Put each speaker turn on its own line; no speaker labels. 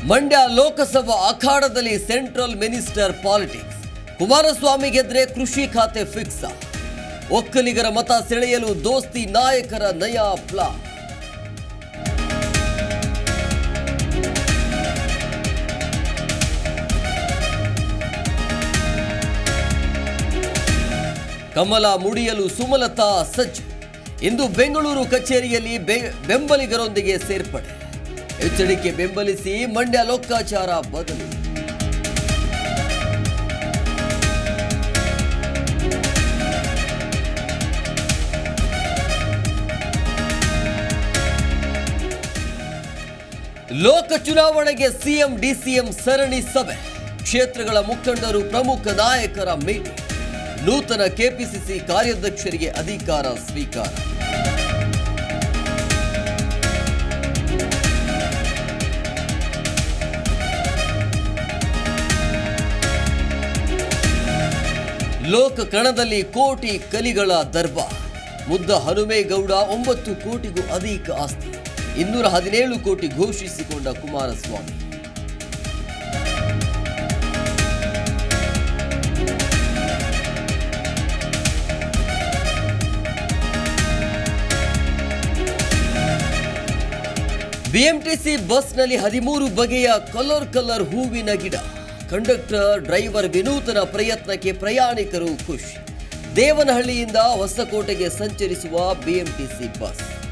ಮಂಡ್ಯ ಲೋಕಸಭಾ ಅಖಾಡದಲ್ಲಿ central minister politics Kumaraswamy ಗೆದ್ರೆ ಕೃಷಿ ಖಾತೆ ಫಿಕ್ಸ್ ಒಕ್ಕಲಿಗರ ಮತ ಸೆಳೆಯಲು ದೋಸ್ತಿ ನಾಯಕರ ನಯಾ ಪ್ಲಾನ್ ಕಮಲ ಮುಡಿಯಲು ಸುಮಲತಾ ಸಜ್ಜು ಇಂದು ಬೆಂಗಳೂರು ಕಚೇರಿಯಲ್ಲಿ ಬೆ- ಬೆಂಬಲಿಗರೊಂದಿಗೆ ಸೇರ್ಪಡೆ ಎಚ್ಚರಿಕೆ ಬೆಂಬಲಿಸಿ ಮಂಡ್ಯ ಲೋಕಾಚಾರ ಬದಲು ಲೋಕ ಚುನಾವಣೆಗೆ ಸಿಎಂ ಡಿಸಿಎಂ ಸರಣಿ ಸಭೆ ಕ್ಷೇತ್ರಗಳ ಮುಖಂಡರು ಪ್ರಮುಖ ನಾಯಕರ ಭೇಟಿ ನೂತನ ಕೆಪಿಸಿಸಿ ಕಾರ್ಯಾಧ್ಯಕ್ಷರಿಗೆ ಅಧಿಕಾರ ಸ್ವೀಕಾರ ಲೋಕ ಕಣದಲ್ಲಿ ಕೋಟಿ ಕಲಿಗಳ ದರ್ಬಾರ್ ಮುದ್ದ ಹನುಮೇಗೌಡ ಒಂಬತ್ತು ಕೋಟಿಗೂ ಅಧಿಕ ಆಸ್ತಿ ಇನ್ನೂರ ಹದಿನೇಳು ಕೋಟಿ ಘೋಷಿಸಿಕೊಂಡ ಕುಮಾರಸ್ವಾಮಿ ಬಿಎಂಟಿಸಿ ಬಸ್ನಲ್ಲಿ ಹದಿಮೂರು ಬಗೆಯ ಕಲರ್ ಕಲರ್ ಹೂವಿನ ಗಿಡ ಕಂಡಕ್ಟರ್ ಡ್ರೈವರ್ ವಿನೂತನ ಪ್ರಯತ್ನಕ್ಕೆ ಪ್ರಯಾಣಿಕರು ಖುಷಿ ದೇವನಹಳ್ಳಿಯಿಂದ ಹೊಸಕೋಟೆಗೆ ಸಂಚರಿಸುವ ಬಿಎಂಟಿಸಿ ಬಸ್